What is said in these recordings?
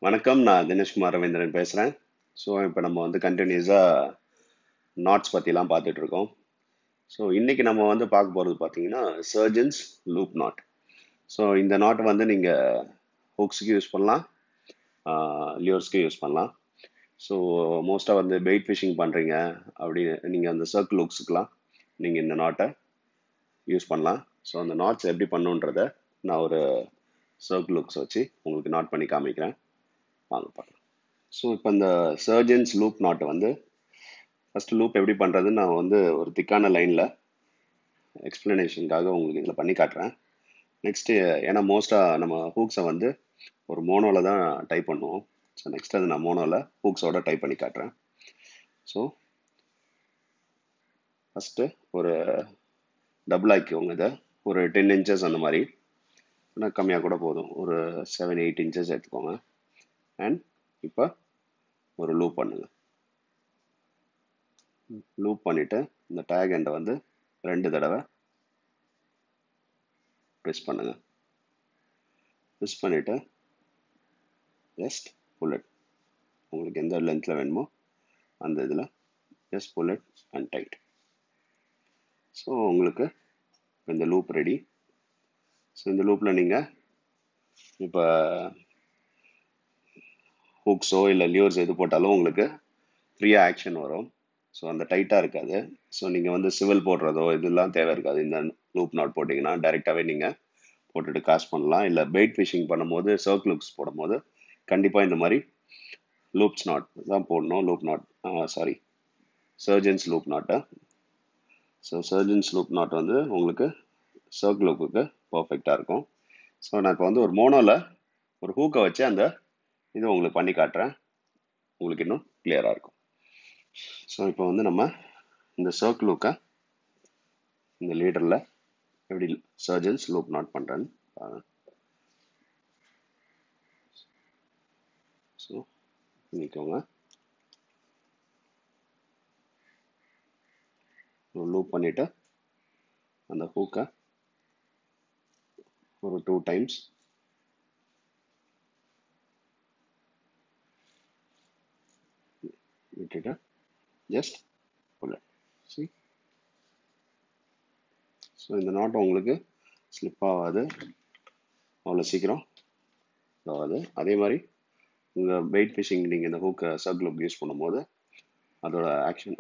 வணக்கம் நான் தினேஷ்குமார் ரவீந்திரன் பேசுகிறேன் ஸோ இப்போ நம்ம வந்து கண்டினியூஸாக நாட்ஸ் பற்றிலாம் பார்த்துட்டு இருக்கோம் ஸோ இன்னைக்கு நம்ம வந்து பார்க்க போகிறது பார்த்தீங்கன்னா சர்ஜன்ஸ் லூப் நாட் ஸோ இந்த நாட் வந்து நீங்கள் ஹுக்ஸுக்கு யூஸ் பண்ணலாம் லியோர்ஸ்க்கு யூஸ் பண்ணலாம் ஸோ மோஸ்ட்டாக வந்து பெயிட் ஃபிஷிங் பண்ணுறீங்க அப்படி நீங்கள் அந்த சர்க்கிள் ஹுக்ஸுக்கெலாம் நீங்கள் இந்த நாட்டை யூஸ் பண்ணலாம் ஸோ அந்த நாட்ஸ் எப்படி பண்ணுன்றத நான் ஒரு சர்க்கிள் ஹுக்ஸ் வச்சு உங்களுக்கு நாட் பண்ணி காமிக்கிறேன் வாங்க பார்க்கலாம் ஸோ இப்போ இந்த சர்ஜன்ஸ் லூப் நாட்டை வந்து ஃபர்ஸ்ட் லூப் எப்படி பண்ணுறதுன்னு நான் வந்து ஒரு திக்கான லைனில் எக்ஸ்பிளனேஷனுக்காக உங்களுக்கு இதில் பண்ணி காட்டுறேன் நெக்ஸ்ட்டு ஏன்னா மோஸ்ட்டாக நம்ம ஹூக்ஸை வந்து ஒரு மோனோவில் தான் டைப் பண்ணுவோம் ஸோ நெக்ஸ்ட் அது நான் மோனோவில் ஹூக்ஸோட டைப் பண்ணி காட்டுறேன் ஸோ ஃபஸ்ட்டு ஒரு டபுள் ஆக்கிக்கோங்க இதை ஒரு டென் இன்ச்சஸ் அந்த மாதிரி ஆனால் கம்மியாக கூட போதும் ஒரு செவன் எயிட் இன்ச்சஸ் எடுத்துக்கோங்க அண்ட் இப்போ ஒரு லூப் பண்ணுங்க லூப் பண்ணிவிட்டு இந்த டேக் எண்டை வந்து ரெண்டு தடவை ப்ரெஸ் பண்ணுங்க ப்ரெஸ் பண்ணிவிட்டு ஜஸ்ட் புல்லட் உங்களுக்கு எந்த லென்த்தில் வேணுமோ அந்த இதில் just pull and tight so உங்களுக்கு இந்த லூப் ரெடி ஸோ இந்த லூப்பில் நீங்கள் இப்போ ஹூக்ஸோ இல்லை லியோர்ஸ் எது போட்டாலும் உங்களுக்கு ஃப்ரீயாக ஆக்ஷன் வரும் ஸோ அந்த டைட்டாக இருக்காது ஸோ நீங்கள் வந்து சிவில் போடுறதோ இதெல்லாம் தேவை இருக்காது இந்த லூப் நாட் போட்டிங்கன்னா டைரெக்டாகவே நீங்கள் போட்டுட்டு காசு பண்ணலாம் இல்லை பெயிட் ஃபிஷிங் பண்ணும்போது சர்க் லுக்ஸ் போடும்போது கண்டிப்பாக இந்த மாதிரி லூப்ஸ் நாட் தான் போடணும் loop knot sorry surgeon's loop நாட்டை ஸோ சர்ஜன்ஸ் லூப் நாட் வந்து உங்களுக்கு சர்க் லுக்குக்கு பர்ஃபெக்டாக இருக்கும் ஸோ நான் இப்போ வந்து ஒரு மோனோவில் ஒரு ஹூக்கை வச்சு அந்த இது உங்களுக்கு பண்ணி காட்டுறேன் உங்களுக்கு இன்னும் கிளியராக இருக்கும் ஸோ இப்போ வந்து நம்ம இந்த சர்க் லுக்கை இந்த லீடரில் எப்படி சர்ஜன்ஸ் லூப் நாட் பண்ணுறேன்னு ஸோ பண்ணிக்கோங்க லூப் பண்ணிவிட்டு அந்த ஹூக்கை ஒரு டூ டைம்ஸ் விட்டுட்டு ஜஸ்ட் புல் சி ஸோ இந்த நாட்டை உங்களுக்கு ஸ்லிப் ஆகாது அவ்வளோ சீக்கிரம் ஆகாது அதே மாதிரி உங்கள் வெயிட் ஃபிஷிங் நீங்கள் இந்த ஹூக்கை சர்க் லுக் யூஸ் பண்ணும்போது அதோட ஆக்ஷன்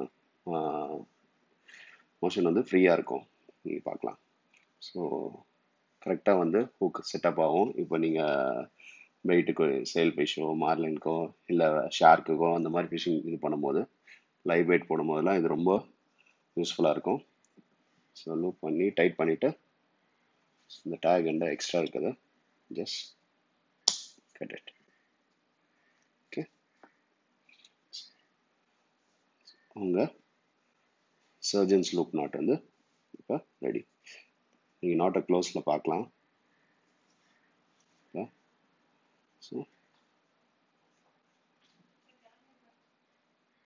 மோஷன் வந்து ஃப்ரீயாக இருக்கும் நீங்கள் பார்க்கலாம் ஸோ கரெக்டாக வந்து ஹூக் செட்டப் ஆகும் இப்போ நீங்கள் வெயிட்டுக்கு சேல் ஃபிஷ்ஷோ மார்லின்க்கோ இல்லை ஷார்க்குக்கோ அந்த மாதிரி ஃபிஷிங் இது பண்ணும்போது லைவ் வெயிட் போடும்போதெல்லாம் இது ரொம்ப யூஸ்ஃபுல்லாக இருக்கும் ஸோ லூப் பண்ணி டைட் பண்ணிவிட்டு இந்த டேக் எண்ட எக்ஸ்ட்ரா இருக்குது ஜஸ்ட் கட் இட் ஓகே உங்கள் சர்ஜன்ஸ் லூப் நாட் வந்து இப்போ ரெடி நீங்கள் நாட்டை க்ளோஸில் பார்க்கலாம் ஸோ